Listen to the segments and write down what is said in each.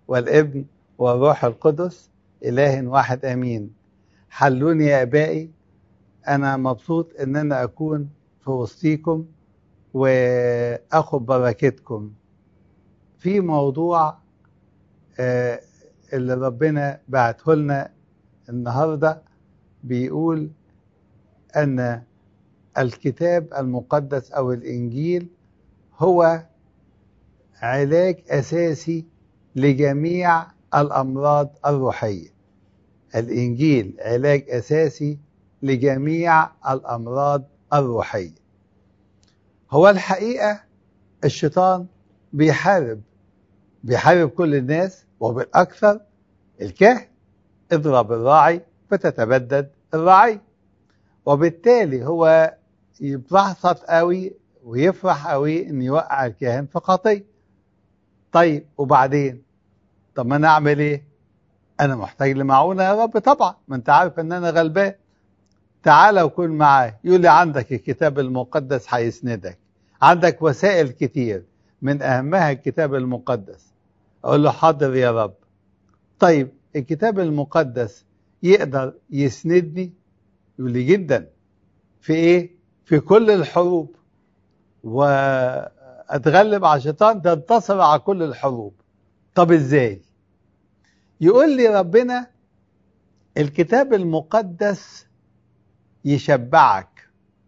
والابن والروح القدس إله واحد أمين حلوني يا أبائي أنا مبسوط إن أنا أكون في وسطيكم وأخد بركتكم في موضوع آه، اللي ربنا بعته لنا النهارده بيقول أن الكتاب المقدس أو الإنجيل هو علاج أساسي لجميع الأمراض الروحية الإنجيل علاج أساسي لجميع الأمراض الروحية هو الحقيقة الشيطان بيحارب بيحارب كل الناس وبالأكثر الكهن اضرب الراعي فتتبدد الرعي وبالتالي هو يتبحثط قوي ويفرح قوي ان يوقع الكاهن في خطيه طيب وبعدين طب ما انا اعمل ايه انا محتاج لمعونه يا رب طبعا ما انت عارف ان انا غلبان تعالى وكن معاي يقول لي عندك الكتاب المقدس هيسندك عندك وسائل كتير من اهمها الكتاب المقدس اقول له حاضر يا رب طيب الكتاب المقدس يقدر يسندني يقول لي جدا في ايه في كل الحروب واتغلب على الشيطان تنتصر على كل الحروب طب ازاي يقول لي ربنا الكتاب المقدس يشبعك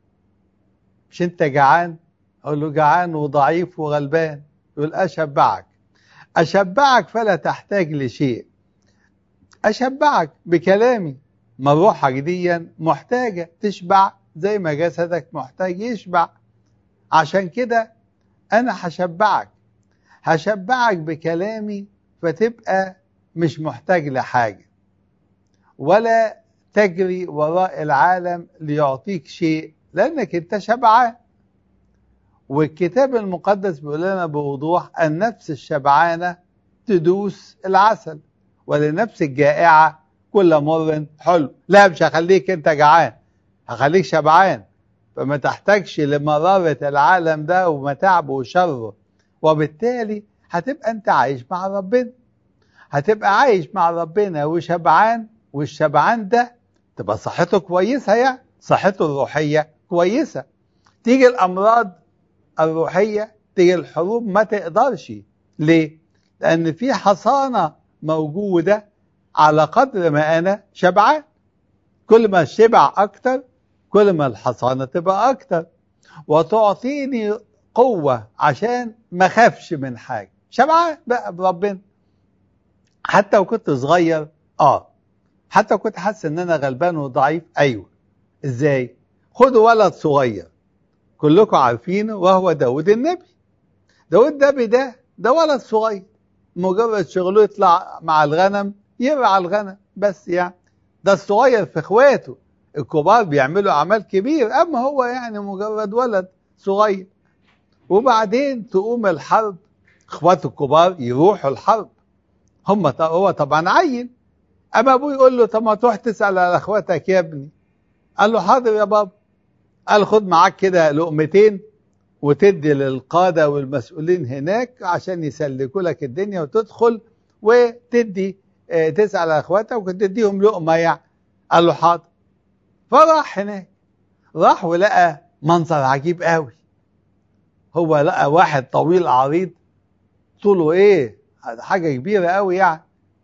مش انت جعان اقول له جعان وضعيف وغلبان يقول اشبعك اشبعك فلا تحتاج لشيء اشبعك بكلامي ما روحك دي محتاجه تشبع زي ما جسدك محتاج يشبع عشان كده انا هشبعك هشبعك بكلامي فتبقى مش محتاج لحاجه ولا تجري وراء العالم ليعطيك شيء لانك انت شبعان والكتاب المقدس بيقول لنا بوضوح النفس الشبعانه تدوس العسل ولنفس الجائعه كل مر حلو لا مش هخليك انت جعان هخليك شبعان فما تحتاجش لمرارة العالم ده ومتاعبه وشره وبالتالي هتبقى انت عايش مع ربنا هتبقى عايش مع ربنا وشبعان والشبعان ده تبقى صحته كويسة يعني صحته الروحية كويسة تيجي الأمراض الروحية تيجي الحروب ما تقدرش ليه؟ لأن في حصانة موجودة على قدر ما أنا شبعان كل ما الشبع أكتر كل ما الحصانة تبقى أكتر وتعطيني قوة عشان ما خافش من حاجة شبعان بقى بربنا حتى وكنت صغير اه حتى كنت حاسس ان انا غلبان وضعيف ايوه ازاي خدوا ولد صغير كلكم عارفينه وهو داود النبي داود النبي ده ده ولد صغير مجرد شغله يطلع مع الغنم يرعى الغنم بس يعني ده الصغير في اخواته الكبار بيعملوا اعمال كبير اما هو يعني مجرد ولد صغير وبعدين تقوم الحرب اخواته الكبار يروحوا الحرب هم هو طبعا عيل اما ابوه يقول له طب ما تروح تسال على اخواتك يا ابني قال له حاضر يا بابا قال خد معاك كده لقمتين وتدي للقاده والمسؤولين هناك عشان يسلكوا لك الدنيا وتدخل وتدي اه تسال على اخواتك وتديهم لقمه يعني قال له حاضر فراح هناك راح ولقى منظر عجيب قوي هو لقى واحد طويل عريض طوله ايه حاجه كبيره قوي يعني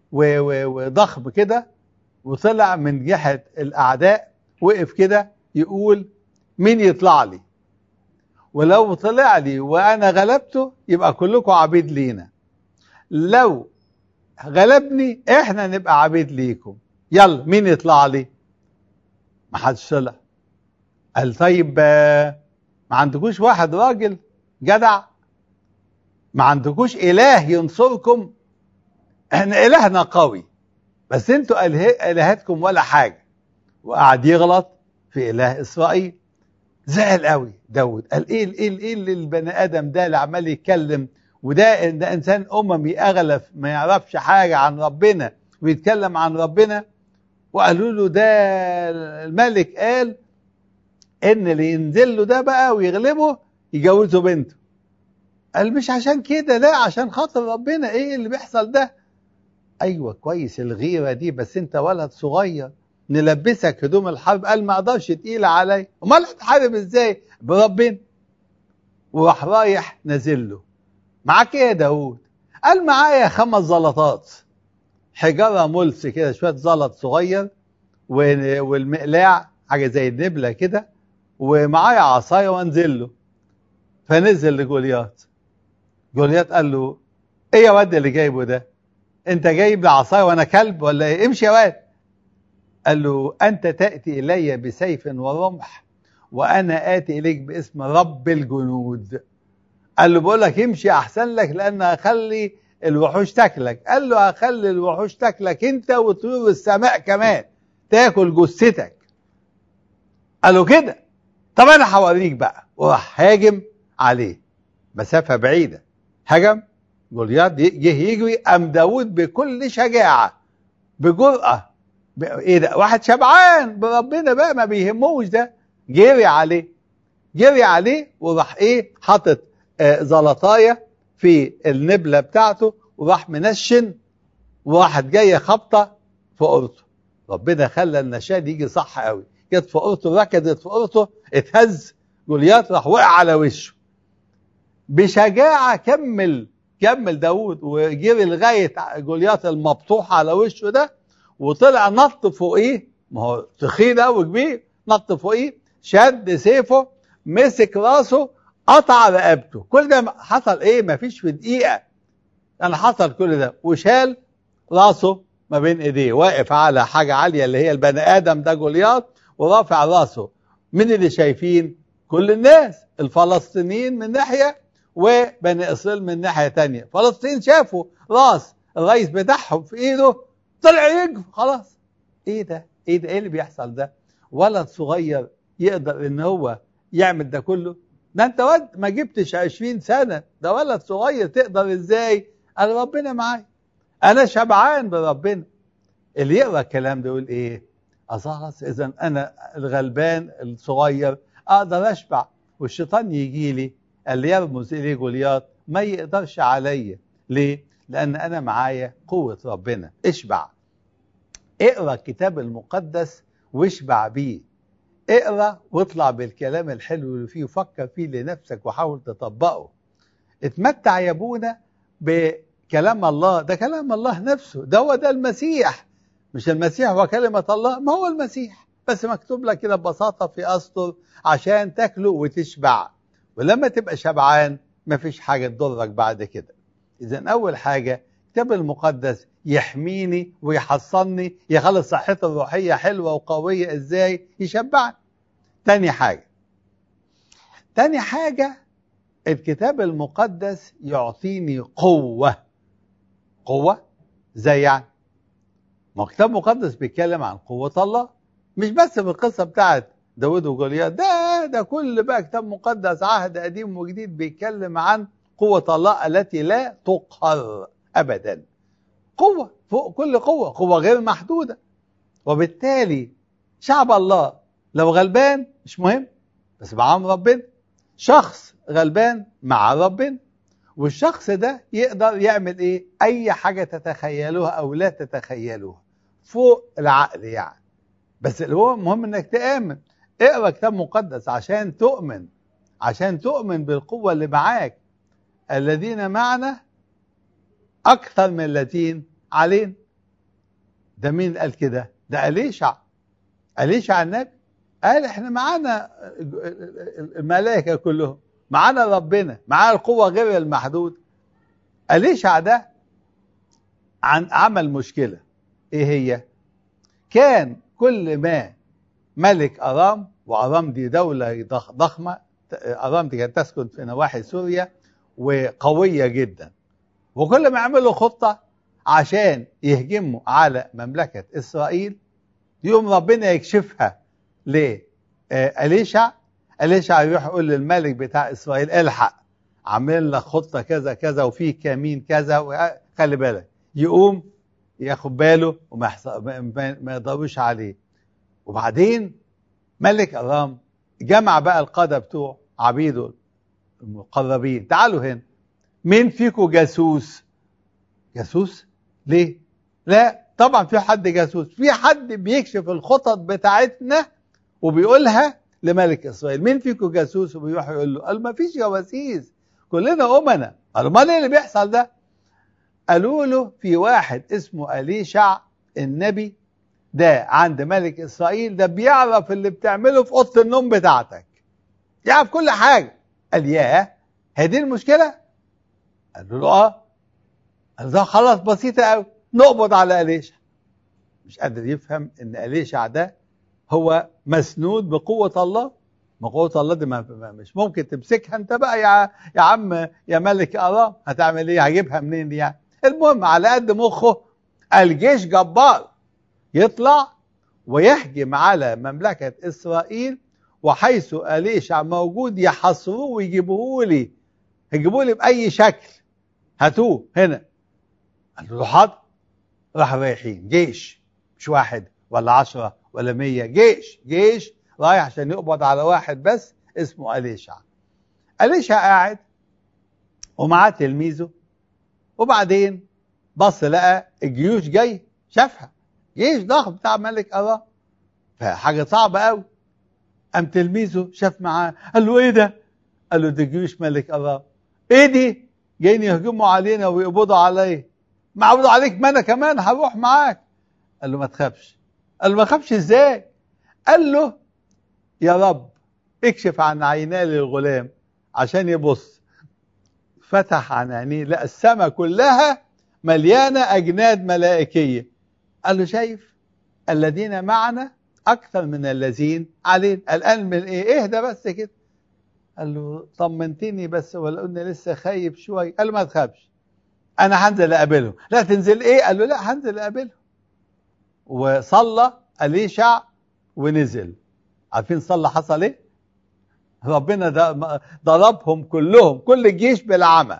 وضخم كده وطلع من جهه الاعداء وقف كده يقول مين يطلع لي ولو طلع لي وانا غلبته يبقى كلكم عبيد لينا لو غلبني احنا نبقى عبيد ليكم يلا مين يطلع لي ما حدش طلع قال طيب ما عندكوش واحد راجل جدع ما عندكوش اله ينصركم احنا الهنا قوي بس انتوا الهاتكم ولا حاجه وقعد يغلط في اله اسرائيل زعل قوي داود قال ايه ايه ايه اللي البني ادم ده اللي عمال يتكلم وده ده انسان اممي اغلف ما يعرفش حاجه عن ربنا ويتكلم عن ربنا وقالوا له ده الملك قال ان اللي ينزل له ده بقى ويغلبه يجوزه بنته قال مش عشان كده لا عشان خاطر ربنا ايه اللي بيحصل ده ايوه كويس الغيره دي بس انت ولد صغير نلبسك هدوم الحرب قال ما اقدرش تقيله علي امال هتحارب ازاي بربنا وراح رايح نازل له معاك ايه يا داوود قال معايا خمس زلطات حجاره ملس كده شويه زلط صغير والمقلاع حاجه زي النبله كده ومعايا عصايه وانزل له فنزل لجوليات جوليات قال له ايه يا واد اللي جايبه ده انت جايب لي عصايه وانا كلب ولا ايه امشي يا واد قال له انت تاتي الي بسيف ورمح وانا اتي اليك باسم رب الجنود قال له بقول لك امشي احسن لك لان اخلي الوحوش تاكلك قال له اخلي الوحوش تاكلك انت وطيور السماء كمان تاكل جثتك قال له كده طب انا هوريك بقى وراح هاجم عليه مسافه بعيده هجم جوليات جه يجري قام داوود بكل شجاعه بجرأه ايه ده واحد شبعان بربنا بقى ما بيهموش ده جري عليه جري عليه وراح ايه حاطط آه زلطايه في النبله بتاعته وراح منشن وراحت جايه خبطه في قرطه ربنا خلى النشاد يجي صح قوي جت في قرطه ركضت في قرطه اتهز جوليات راح وقع على وشه بشجاعه كمل كمل داوود وجري لغايه جوليات المبطوح على وشه ده وطلع نط فوقيه ما هو تخين قوي كبير نط فوقيه شد سيفه مسك راسه قطع رقبته كل ده حصل ايه ما فيش في دقيقه انا حصل كل ده وشال راسه ما بين ايديه واقف على حاجه عاليه اللي هي البني ادم ده جوليات ورافع راسه مين اللي شايفين كل الناس الفلسطينيين من ناحيه وبني اسرائيل من ناحيه تانية فلسطين شافوا راس الرئيس بتاعهم في ايده طلع يجري خلاص ايه ده ايه ده ايه اللي بيحصل ده ولد صغير يقدر ان هو يعمل ده كله ده انت ولد ما جبتش 20 سنه ده ولد صغير تقدر ازاي انا ربنا معايا انا شبعان بربنا اللي يقرا الكلام ده يقول ايه خلاص اذا انا الغلبان الصغير اقدر اشبع والشيطان يجي لي اللي يرمز اليه جولياط ما يقدرش عليا ليه لان انا معايا قوه ربنا اشبع اقرا الكتاب المقدس واشبع بيه اقرا واطلع بالكلام الحلو اللي فيه وفكر فيه لنفسك وحاول تطبقه اتمتع يا ابونا بكلام الله ده كلام الله نفسه ده هو ده المسيح مش المسيح هو كلمة الله ما هو المسيح بس مكتوب لك كده ببساطة في أسطر عشان تاكله وتشبع ولما تبقى شبعان مفيش حاجة تضرك بعد كده إذا أول حاجة الكتاب المقدس يحميني ويحصني يخلي صحتي الروحية حلوة وقوية إزاي يشبعني تاني حاجة تاني حاجة الكتاب المقدس يعطيني قوة قوة زي يعني ما هو الكتاب المقدس بيتكلم عن قوة الله مش بس في القصة بتاعت داود وجوليات ده ده كل بقى كتاب مقدس عهد قديم وجديد بيتكلم عن قوة الله التي لا تقهر أبدا قوة فوق كل قوة قوة غير محدودة وبالتالي شعب الله لو غلبان مش مهم بس معاهم ربنا شخص غلبان مع ربنا والشخص ده يقدر يعمل ايه اي حاجة تتخيلوها او لا تتخيلوها فوق العقل يعني بس اللي هو مهم انك تآمن اقرا كتاب مقدس عشان تؤمن عشان تؤمن بالقوة اللي معاك الذين معنا اكثر من الذين علينا ده مين قال كده ده أليشع أليشع النبي قال احنا معانا الملائكة كلهم معانا ربنا معانا القوة غير المحدود أليشع ده عن عمل مشكلة ايه هي كان كل ما ملك أرام وأرام دي دولة ضخمة أرام دي كانت تسكن في نواحي سوريا وقوية جدا وكل ما يعملوا خطة عشان يهجموا على مملكة إسرائيل يوم ربنا يكشفها لأليشع أليشع يروح يقول للملك بتاع إسرائيل الحق عاملين لك خطة كذا كذا وفي كمين كذا خلي بالك يقوم ياخد باله وما ما يقدروش عليه وبعدين ملك أرام جمع بقى القادة بتوع عبيده المقربين تعالوا هنا مين فيكم جاسوس جاسوس ليه لا طبعا في حد جاسوس في حد بيكشف الخطط بتاعتنا وبيقولها لملك اسرائيل مين فيكم جاسوس وبيروح يقول له قال ما فيش جواسيس كلنا امنا قالوا امال ايه اللي بيحصل ده قالوا له في واحد اسمه اليشع النبي ده عند ملك اسرائيل ده بيعرف اللي بتعمله في اوضه النوم بتاعتك يعرف كل حاجه قال ياه هي دي المشكله قالوا له اه قال ده خلاص بسيطه قوي نقبض على اليشع مش قادر يفهم ان اليشع ده هو مسنود بقوه الله ما قوه الله دي ما مش ممكن تمسكها انت بقى يا يا عم يا ملك ارام هتعمل ايه هجيبها منين دي يعني المهم على قد مخه الجيش جبار يطلع ويهجم على مملكة إسرائيل وحيث أليشع موجود يحصروه ويجيبوه لي يجيبوه لي بأي شكل هاتوه هنا قال له حاضر راح رايحين جيش مش واحد ولا عشرة ولا مية جيش جيش رايح عشان يقبض على واحد بس اسمه أليشع أليشع قاعد ومعاه تلميذه وبعدين بص لقى الجيوش جاي شافها جيش ضخم بتاع ملك أرام فحاجة صعبة قوي قام تلميذه شاف معاه قال له ايه ده؟ قال له دي جيوش ملك أرام ايه دي؟ جايين يهجموا علينا ويقبضوا عليا ما عبدوا عليك ما انا كمان هروح معاك قال له ما تخافش قال له ما تخافش ازاي؟ قال له يا رب اكشف عن عيناه للغلام عشان يبص فتح عن عينيه لقى السماء كلها مليانة أجناد ملائكية قال له شايف الذين معنا أكثر من الذين علينا الآن من إيه اهدى بس كده قال له طمنتني بس ولا قلنا لسه خايف شوية قال له ما تخافش أنا هنزل أقابلهم لا تنزل إيه قال له لا هنزل أقابلهم وصلى أليشع ونزل عارفين صلى حصل إيه ربنا ضربهم كلهم كل الجيش بالعمى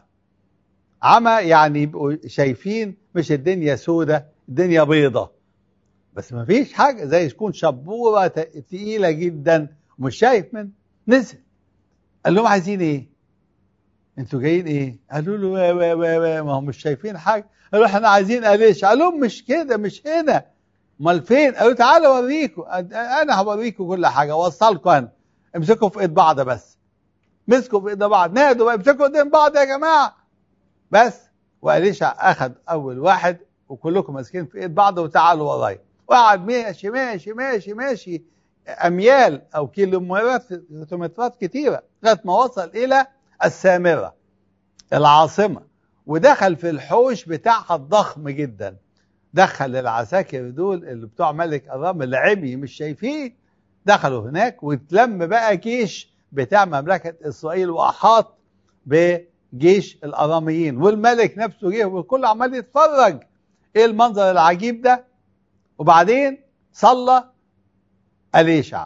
عمى يعني يبقوا شايفين مش الدنيا سودة الدنيا بيضة بس ما فيش حاجة زي تكون شبورة تقيلة جدا ومش شايف من نزل قال لهم عايزين ايه انتوا جايين ايه قالوا له وا وا وا وا ما هم مش شايفين حاجة قالوا احنا عايزين قاليش قال لهم مش كده مش هنا امال فين قالوا تعالوا اوريكم انا هوريكم كل حاجة اوصلكم انا امسكوا في ايد بعض بس مسكوا في ايد بعض نادوا بقى امسكوا ايدين بعض يا جماعه بس وأليشع أخذ أول واحد وكلكم ماسكين في إيد بعض وتعالوا ورايا وقعد ماشي ماشي ماشي ماشي أميال أو كيلومترات كتيرة لغاية ما وصل إلى السامرة العاصمة ودخل في الحوش بتاعها الضخم جدا دخل العساكر دول اللي بتوع ملك أرام العمي مش شايفين دخلوا هناك واتلم بقى جيش بتاع مملكة إسرائيل وأحاط ب جيش الاراميين والملك نفسه جه والكل عمال يتفرج ايه المنظر العجيب ده وبعدين صلى اليشع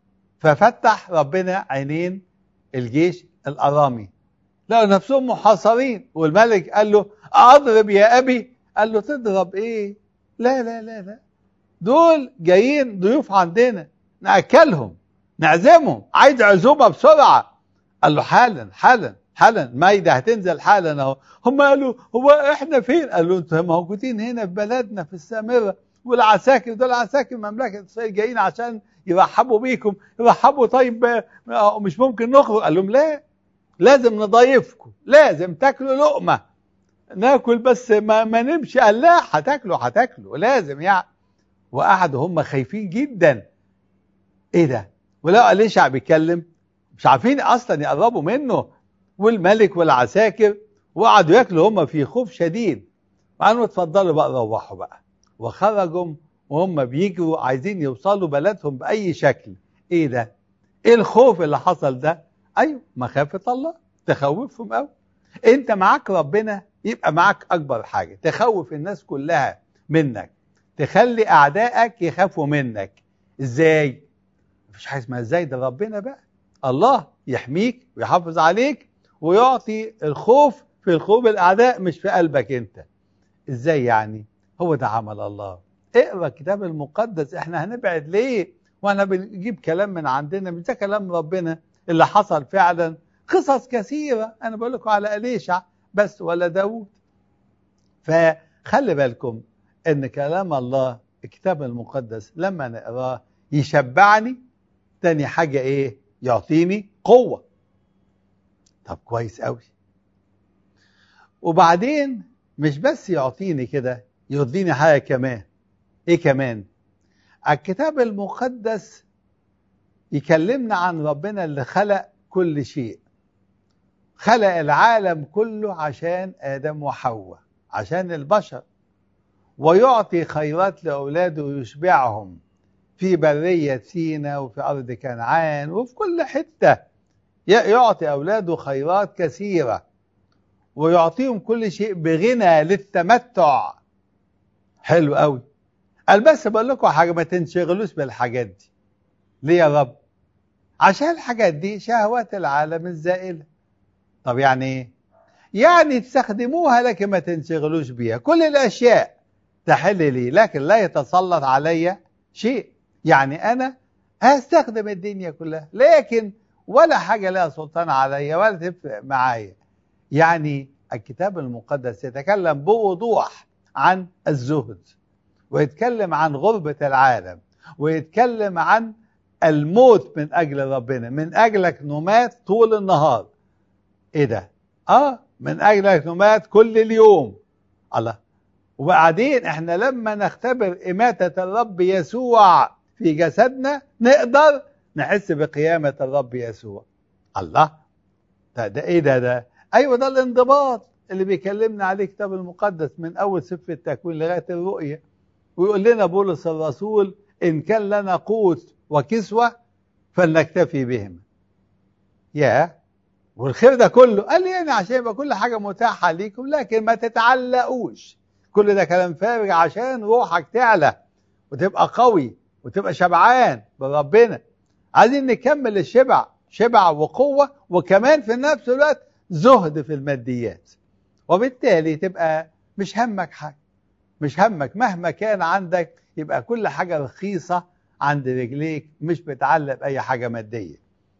ففتح ربنا عينين الجيش الارامي لقوا نفسهم محاصرين والملك قال له اضرب يا ابي قال له تضرب ايه لا لا لا لا دول جايين ضيوف عندنا ناكلهم نعزمهم عايز عزومه بسرعه قال له حالا حالا حالا مايدة هتنزل حالا اهو هم قالوا هو احنا فين قالوا انتوا موجودين هنا في بلدنا في السامرة والعساكر دول عساكر مملكة اسرائيل جايين عشان يرحبوا بيكم يرحبوا طيب مش ممكن نخرج قال لهم لا لازم نضيفكم لازم تاكلوا لقمة ناكل بس ما, ما نمشي قال لا هتاكلوا هتاكلوا لازم يعني وقعدوا هم خايفين جدا ايه ده ولقوا اليشع بيتكلم مش عارفين اصلا يقربوا منه والملك والعساكر وقعدوا ياكلوا هم في خوف شديد قالوا اتفضلوا بقى روحوا بقى وخرجوا وهم بيجروا عايزين يوصلوا بلدهم بأي شكل ايه ده ايه الخوف اللي حصل ده ايوه مخافة الله تخوفهم قوي انت معاك ربنا يبقى معاك اكبر حاجة تخوف الناس كلها منك تخلي اعدائك يخافوا منك ازاي مفيش حاجة اسمها ازاي ده ربنا بقى الله يحميك ويحافظ عليك ويعطي الخوف في الخوف الاعداء مش في قلبك انت ازاي يعني هو ده عمل الله اقرا الكتاب المقدس احنا هنبعد ليه واحنا بنجيب كلام من عندنا مش ده كلام ربنا اللي حصل فعلا قصص كثيرة انا بقول لكم على اليشع بس ولا داوود فخلي بالكم ان كلام الله الكتاب المقدس لما نقراه يشبعني تاني حاجة ايه يعطيني قوة طب كويس قوي وبعدين مش بس يعطيني كده يرضيني حاجة كمان ايه كمان الكتاب المقدس يكلمنا عن ربنا اللي خلق كل شيء خلق العالم كله عشان آدم وحواء عشان البشر ويعطي خيرات لأولاده ويشبعهم في برية سينا وفي أرض كنعان وفي كل حتة يعطي أولاده خيرات كثيرة ويعطيهم كل شيء بغنى للتمتع حلو قوي قال بس بقول لكم حاجة ما تنشغلوش بالحاجات دي ليه يا رب عشان الحاجات دي شهوات العالم الزائلة طب يعني ايه يعني تستخدموها لكن ما تنشغلوش بيها كل الأشياء تحل لي لكن لا يتسلط علي شيء يعني أنا هستخدم الدنيا كلها لكن ولا حاجة لها سلطان عليا ولا تفرق معايا يعني الكتاب المقدس يتكلم بوضوح عن الزهد ويتكلم عن غربة العالم ويتكلم عن الموت من أجل ربنا من أجلك نمات طول النهار إيه ده؟ آه من أجلك نمات كل اليوم الله وبعدين احنا لما نختبر إماتة الرب يسوع في جسدنا نقدر نحس بقيامة الرب يسوع الله ده, ده ايه ده ده ايوه ده الانضباط اللي بيكلمنا عليه الكتاب المقدس من اول سفر التكوين لغايه الرؤيه ويقول لنا بولس الرسول ان كان لنا قوت وكسوه فلنكتفي بهما يا والخير ده كله قال لي يعني عشان يبقى كل حاجه متاحه ليكم لكن ما تتعلقوش كل ده كلام فارغ عشان روحك تعلى وتبقى قوي وتبقى شبعان بربنا عايزين نكمل الشبع شبع وقوة وكمان في نفس الوقت زهد في الماديات وبالتالي تبقى مش همك حاجة مش همك مهما كان عندك يبقى كل حاجة رخيصة عند رجليك مش بتعلق بأي حاجة مادية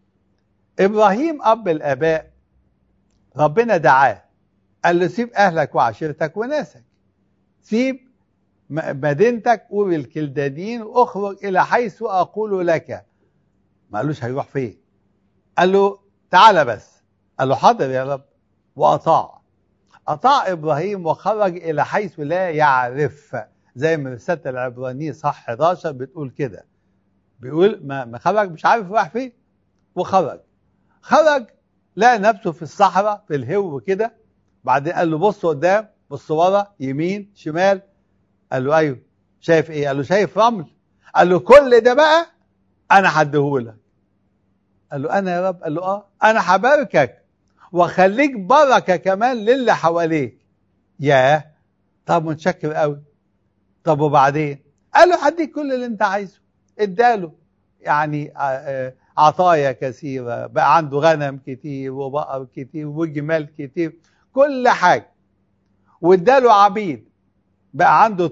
إبراهيم أب الآباء ربنا دعاه قال له سيب أهلك وعشيرتك وناسك سيب مدينتك وبالكلدانيين واخرج إلى حيث أقول لك ما قالوش هيروح فين قال له تعالى بس قال له حاضر يا رب وأطاع أطاع إبراهيم وخرج إلى حيث لا يعرف زي ما رسالة العبرانيين صح 11 بتقول كده بيقول ما خرج مش عارف راح فين وخرج خرج لقى نفسه في الصحراء في الهو كده بعدين قال له بص قدام بص ورا يمين شمال قال له ايوه شايف ايه قال له شايف رمل قال له كل ده بقى انا هديهولك قال له انا يا رب قال له اه انا هباركك واخليك بركه كمان للي حواليك ياه طب متشكر قوي طب وبعدين قال له هديك كل اللي انت عايزه اداله يعني عطايا كثيرة بقى عنده غنم كتير وبقر كتير وجمال كتير كل حاجة واداله عبيد بقى عنده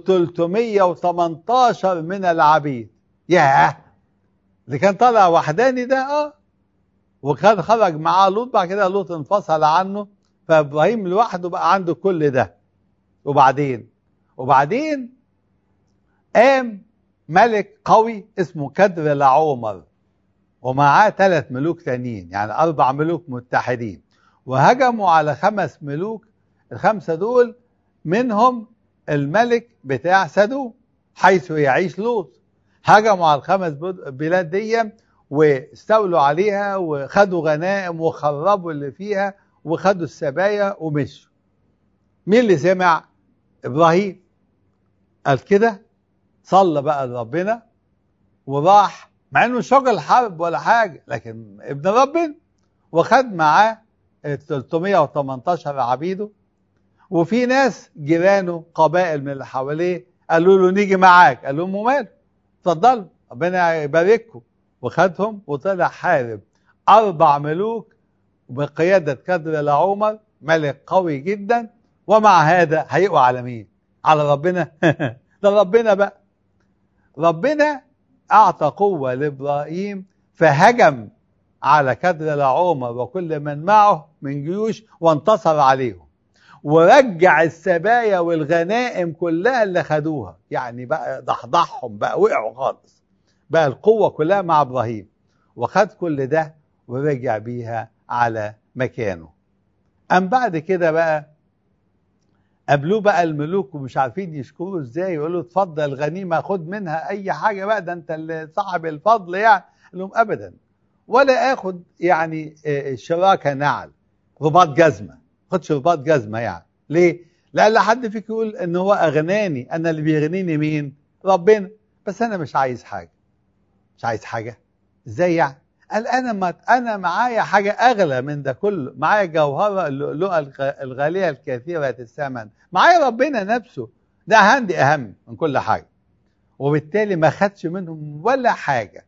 318 من العبيد ياه اللي كان طالع وحداني ده اه وكان خرج معاه لوط بعد كده لوط انفصل عنه فابراهيم لوحده بقى عنده كل ده وبعدين وبعدين قام ملك قوي اسمه كدر لعومر ومعاه ثلاث ملوك تانيين يعني اربع ملوك متحدين وهجموا على خمس ملوك الخمسه دول منهم الملك بتاع سدوم حيث يعيش لوط هجموا على الخمس بلاد دي واستولوا عليها وخدوا غنائم وخربوا اللي فيها وخدوا السبايا ومشوا مين اللي سمع ابراهيم قال كده صلى بقى لربنا وراح مع انه شغل حرب ولا حاجه لكن ابن ربنا وخد معاه 318 عبيده وفي ناس جيرانه قبائل من اللي حواليه قالوا له نيجي معاك قال لهم وماله اتفضلوا ربنا يبارككم وخدهم وطلع حارب اربع ملوك بقياده كدر لعمر ملك قوي جدا ومع هذا هيقوا على مين؟ على ربنا ده ربنا بقى ربنا اعطى قوه لابراهيم فهجم على كدر لعمر وكل من معه من جيوش وانتصر عليهم ورجع السبايا والغنائم كلها اللي خدوها يعني بقى ضحضحهم بقى وقعوا خالص بقى القوة كلها مع إبراهيم وخد كل ده ورجع بيها على مكانه أم بعد كده بقى قابلوه بقى الملوك ومش عارفين يشكروه ازاي يقولوا اتفضل الغنيمه خد منها اي حاجه بقى ده انت اللي صاحب الفضل يعني قال لهم ابدا ولا اخد يعني شراكه نعل رباط جزمه خدش رباط جزمه يعني ليه؟ لأن حد فيك يقول ان هو اغناني انا اللي بيغنيني مين؟ ربنا بس انا مش عايز حاجه مش عايز حاجه ازاي يعني؟ قال انا ما انا معايا حاجه اغلى من ده كله معايا جوهره اللؤلؤه الغاليه الكثيره الثمن معايا ربنا نفسه ده عندي اهم من كل حاجه وبالتالي ما خدش منهم ولا حاجه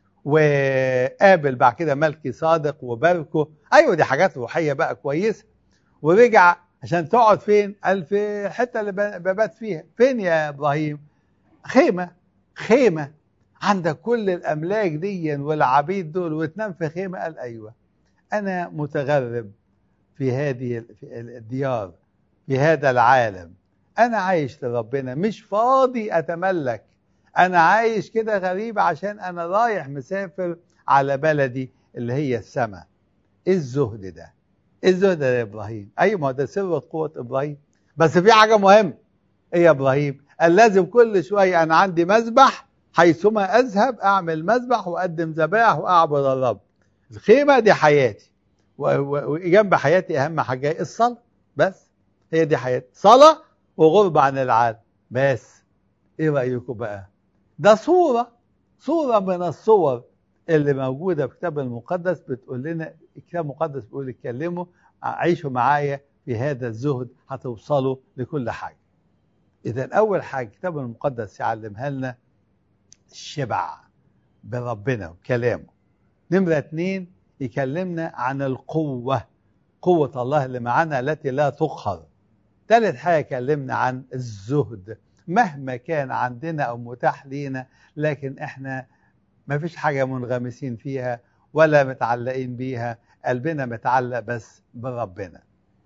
وقابل بعد كده ملكي صادق وباركه ايوه دي حاجات روحيه بقى كويسه ورجع عشان تقعد فين قال في الحته اللي ببات فيها فين يا ابراهيم خيمه خيمه عندك كل الاملاك دي والعبيد دول وتنام في خيمه قال ايوه انا متغرب في هذه الديار في هذا العالم انا عايش لربنا مش فاضي اتملك انا عايش كده غريب عشان انا رايح مسافر على بلدي اللي هي السماء ايه الزهد ده ايه الزهد ده يا ابراهيم ايوه ما ده سر قوه ابراهيم بس في حاجه مهمه ايه يا ابراهيم قال لازم كل شويه انا عندي مذبح حيثما اذهب اعمل مذبح واقدم ذبائح واعبد الرب الخيمه دي حياتي وجنب حياتي اهم حاجه الصلاه بس هي دي حياتي صلاه وغربه عن العالم بس ايه رايكم بقى ده صوره صوره من الصور اللي موجوده في الكتاب المقدس بتقول لنا الكتاب المقدس بيقول اتكلموا عيشوا معايا في هذا الزهد هتوصلوا لكل حاجه اذا اول حاجه الكتاب المقدس يعلمها لنا الشبع بربنا وكلامه نمرة اتنين يكلمنا عن القوة قوة الله اللي معانا التي لا تقهر ثالث حاجة يكلمنا عن الزهد مهما كان عندنا أو متاح لينا لكن احنا ما فيش حاجة منغمسين فيها ولا متعلقين بيها قلبنا متعلق بس بربنا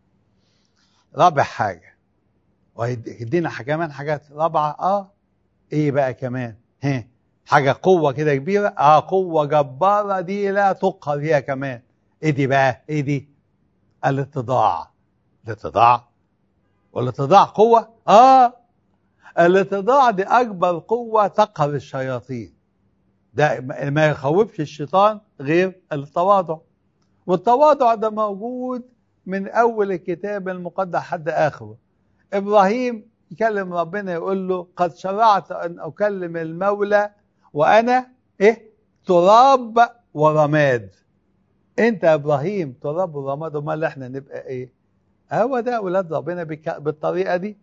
رابع حاجة ويدينا كمان حاجات رابعة اه ايه بقى كمان ها حاجة قوة كده كبيرة اه قوة جبارة دي لا تقهر هي كمان ايه دي بقى ايه دي الاتضاع الاتضاع والاتضاع قوة اه الاتضاع دي اكبر قوة تقهر الشياطين ده ما يخوفش الشيطان غير التواضع والتواضع ده موجود من اول الكتاب المقدس لحد اخره ابراهيم يكلم ربنا يقول له قد شرعت ان اكلم المولى وانا ايه تراب ورماد انت يا ابراهيم تراب ورماد امال احنا نبقى ايه هو ده اولاد ربنا بالطريقه دي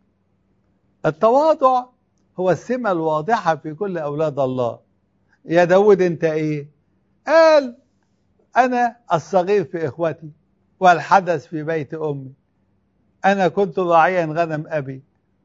التواضع هو السمه الواضحه في كل اولاد الله يا داود انت ايه قال انا الصغير في اخوتي والحدث في بيت امي انا كنت راعيا غنم ابي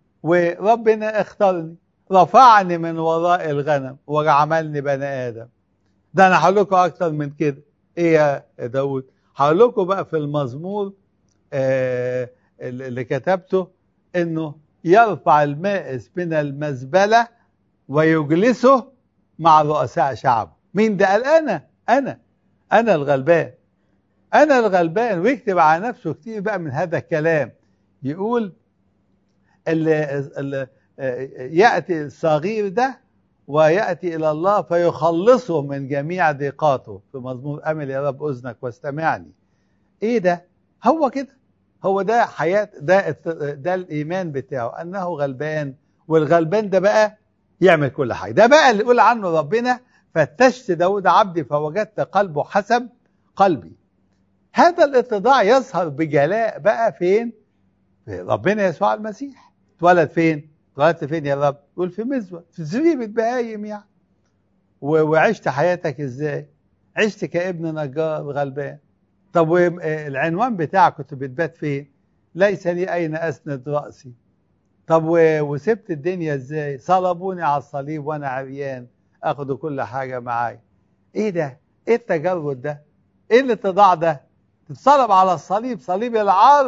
وربنا اختارني رفعني من وراء الغنم وعملني بني ادم ده انا هقول لكم اكتر من كده ايه يا داود هقول لكم بقى في المزمور آه اللي كتبته انه يرفع المائز من المزبله ويجلسه مع رؤساء شعبه مين ده قال انا انا انا الغلبان انا الغلبان ويكتب على نفسه كتير بقى من هذا الكلام يقول اللي, اللي ياتي الصغير ده وياتي الى الله فيخلصه من جميع ضيقاته في مزمور امل يا رب اذنك واستمعني ايه ده هو كده هو ده حياه ده ده الايمان بتاعه انه غلبان والغلبان ده بقى يعمل كل حاجه ده بقى اللي يقول عنه ربنا فتشت داود عبدي فوجدت قلبه حسب قلبي هذا الاتضاع يظهر بجلاء بقى فين في ربنا يسوع المسيح اتولد فين اتولدت فين يا رب يقول في مزوة في زريبة بهايم يعني وعشت حياتك ازاي عشت كابن نجار غلبان طب العنوان بتاعك كنت بتبات فين ليس لي اين اسند راسي طب وسبت الدنيا ازاي صلبوني على الصليب وانا عريان اخدوا كل حاجه معايا ايه ده ايه التجرد ده ايه الاتضاع ده تتصلب على الصليب صليب العار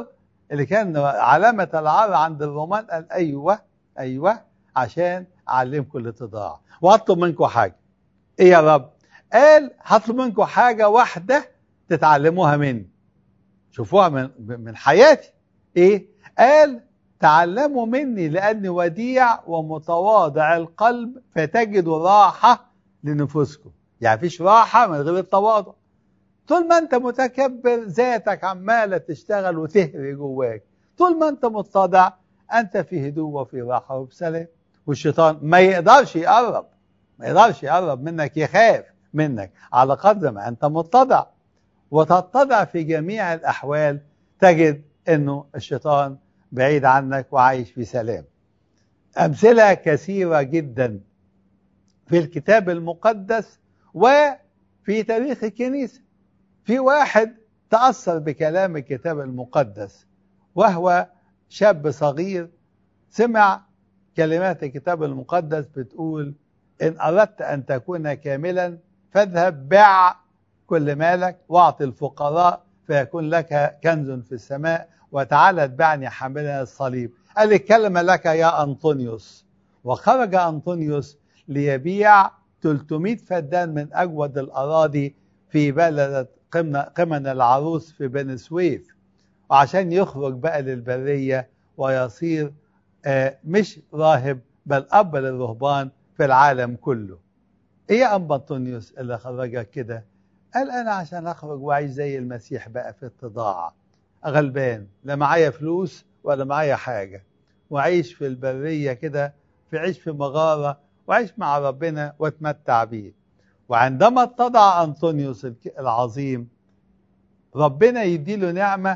اللي كان علامة العار عند الرومان قال أيوة أيوة عشان أعلمكم الاتضاع وأطلب منكم حاجة إيه يا رب؟ قال هطلب منكم حاجة واحدة تتعلموها مني شوفوها من من حياتي إيه؟ قال تعلموا مني لأني وديع ومتواضع القلب فتجدوا راحة لنفوسكم يعني فيش راحة من غير التواضع طول ما انت متكبر ذاتك عمالة تشتغل وتهري جواك طول ما انت متضع انت في هدوء وفي راحة وبسلام والشيطان ما يقدرش يقرب ما يقدرش يقرب منك يخاف منك على قدر ما انت متضع وتتضع في جميع الاحوال تجد انه الشيطان بعيد عنك وعايش في سلام امثله كثيره جدا في الكتاب المقدس وفي تاريخ الكنيسه في واحد تاثر بكلام الكتاب المقدس وهو شاب صغير سمع كلمات الكتاب المقدس بتقول ان اردت ان تكون كاملا فاذهب بع كل مالك واعط الفقراء فيكون لك كنز في السماء وتعالى اتبعني حاملا الصليب قال الكلمة لك يا أنطونيوس وخرج أنطونيوس ليبيع 300 فدان من أجود الأراضي في بلدة قمن العروس في بني سويف وعشان يخرج بقى للبرية ويصير مش راهب بل أب للرهبان في العالم كله ايه يا ابا انطونيوس اللي خرجك كده قال انا عشان اخرج واعيش زي المسيح بقى في اتضاع غلبان لا معايا فلوس ولا معايا حاجه واعيش في البريه كده في عيش في مغاره واعيش مع ربنا واتمتع بيه وعندما اتضع انطونيوس العظيم ربنا يديله نعمه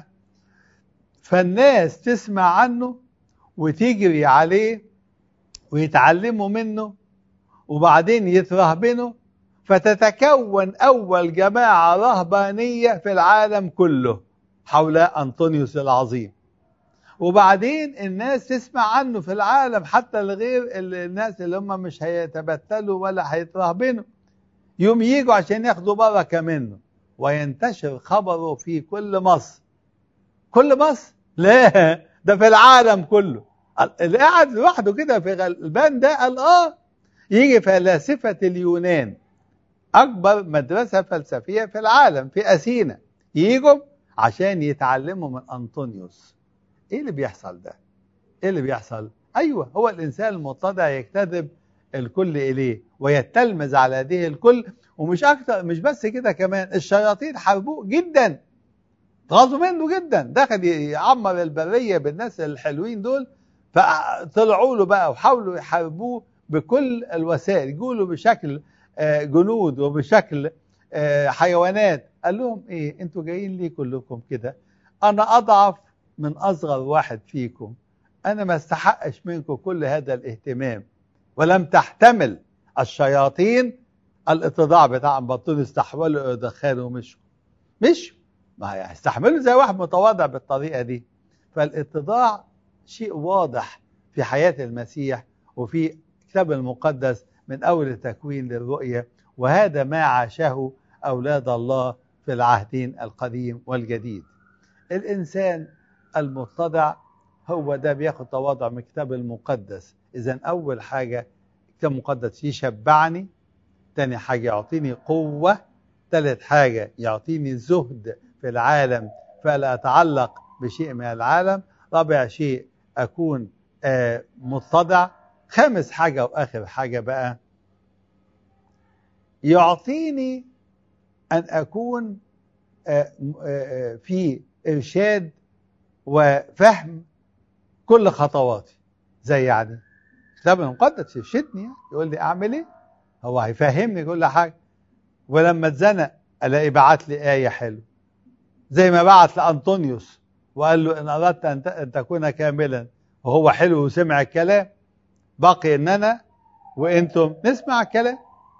فالناس تسمع عنه وتجري عليه ويتعلموا منه وبعدين يترهبنوا فتتكون أول جماعة رهبانية في العالم كله حول أنطونيوس العظيم وبعدين الناس تسمع عنه في العالم حتى الغير الناس اللي هم مش هيتبتلوا ولا هيترهبنوا يوم يجوا عشان ياخدوا بركة منه وينتشر خبره في كل مصر كل مصر لا ده في العالم كله اللي قاعد لوحده كده في غلبان ده قال اه يجي فلاسفة اليونان أكبر مدرسة فلسفية في العالم في أثينا يجوا عشان يتعلموا من أنطونيوس إيه اللي بيحصل ده؟ إيه اللي بيحصل؟ أيوه هو الإنسان المتضع يجتذب الكل إليه ويتلمذ على يديه الكل ومش أكتر مش بس كده كمان الشياطين حاربوه جدا غاظوا منه جدا دخل يعمر البرية بالناس الحلوين دول فطلعوا له بقى وحاولوا يحاربوه بكل الوسائل يقولوا بشكل جنود وبشكل حيوانات قال لهم ايه انتوا جايين ليه كلكم كده انا اضعف من اصغر واحد فيكم انا ما استحقش منكم كل هذا الاهتمام ولم تحتمل الشياطين الاتضاع بتاع بطون استحولوا يدخلوا مشوا مشوا ما هيستحملوا زي واحد متواضع بالطريقه دي فالاتضاع شيء واضح في حياه المسيح وفي الكتاب المقدس من أول التكوين للرؤية وهذا ما عاشه أولاد الله في العهدين القديم والجديد الإنسان المتضع هو ده بياخد تواضع من الكتاب المقدس إذا أول حاجة الكتاب المقدس يشبعني تاني حاجة يعطيني قوة ثالث حاجة يعطيني زهد في العالم فلا أتعلق بشيء من العالم رابع شيء أكون آه متضع خامس حاجة وآخر حاجة بقى يعطيني أن أكون في إرشاد وفهم كل خطواتي زي يعني الكتاب المقدس يرشدني يقول لي أعمل إيه هو هيفهمني كل حاجة ولما اتزنق ألاقي بعت لي آية حلوة زي ما بعت لأنطونيوس وقال له إن أردت أن تكون كاملا وهو حلو وسمع الكلام بقي ان انا وانتم نسمع الكلام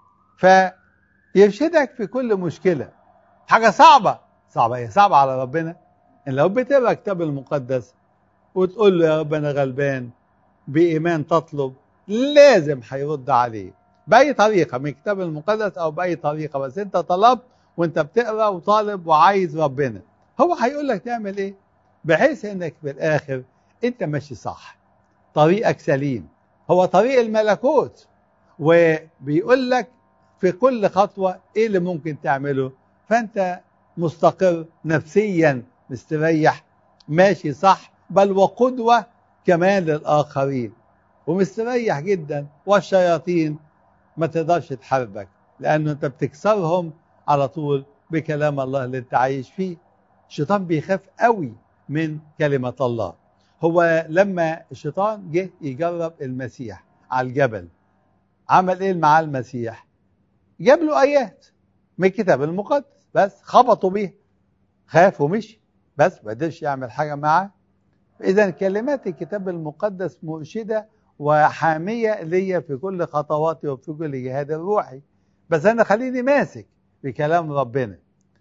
فيرشدك في كل مشكله حاجه صعبه صعبه هي صعبه على ربنا ان لو بتقرا الكتاب المقدس وتقول له يا رب انا غلبان بايمان تطلب لازم هيرد عليه باي طريقه من الكتاب المقدس او باي طريقه بس انت طلبت وانت بتقرا وطالب وعايز ربنا هو هيقول لك تعمل ايه بحيث انك في الاخر انت ماشي صح طريقك سليم هو طريق الملكوت وبيقول لك في كل خطوة ايه اللي ممكن تعمله فانت مستقر نفسيا مستريح ماشي صح بل وقدوة كمان للآخرين ومستريح جدا والشياطين ما تقدرش تحاربك لأنه أنت بتكسرهم على طول بكلام الله اللي أنت عايش فيه الشيطان بيخاف قوي من كلمة الله هو لما الشيطان جه يجرب المسيح على الجبل عمل ايه مع المسيح جاب له ايات من الكتاب المقدس بس خبطوا بيها خاف ومشي بس ما قدرش يعمل حاجه معاه اذا كلمات الكتاب المقدس مرشده وحاميه ليا في كل خطواتي وفي كل جهاد الروحي بس انا خليني ماسك بكلام ربنا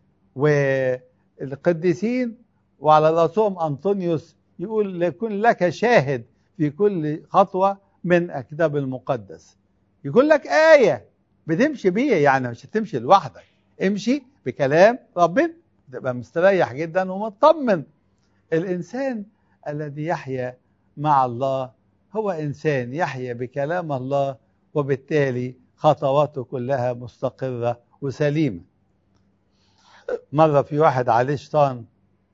والقديسين وعلى راسهم انطونيوس يقول يكون لك شاهد في كل خطوه من الكتاب المقدس يقول لك ايه بتمشي بيها يعني مش هتمشي لوحدك امشي بكلام ربنا تبقى مستريح جدا ومطمن الانسان الذي يحيا مع الله هو انسان يحيا بكلام الله وبالتالي خطواته كلها مستقره وسليمه مره في واحد عليه شيطان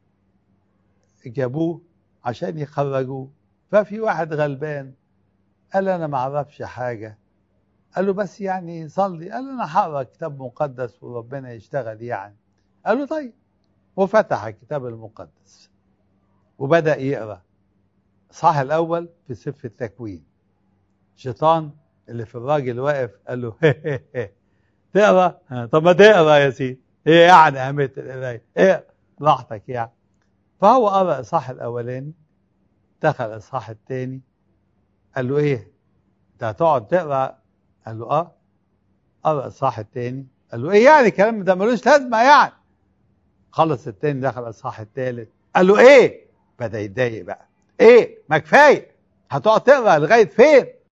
جابوه عشان يخرجوه ففي واحد غلبان قال انا ما اعرفش حاجه قال له بس يعني صلي قال له انا هقرا كتاب مقدس وربنا يشتغل يعني قال له طيب وفتح الكتاب المقدس وبدا يقرا صح الاول في سفر التكوين شيطان اللي في الراجل واقف قال له هي هي هي. تقرا طب ما تقرا يا سيدي ايه يعني اهميه القرايه ايه براحتك يعني فهو قرا الاصحاح الاولاني دخل الاصحاح الثاني قال له ايه انت هتقعد تقرا قال له اه قرا الاصحاح الثاني قال له ايه يعني الكلام ده ملوش لازمه يعني خلص الثاني دخل الاصحاح الثالث قال له ايه بدا يتضايق بقى ايه ما كفايه هتقعد تقرا لغايه فين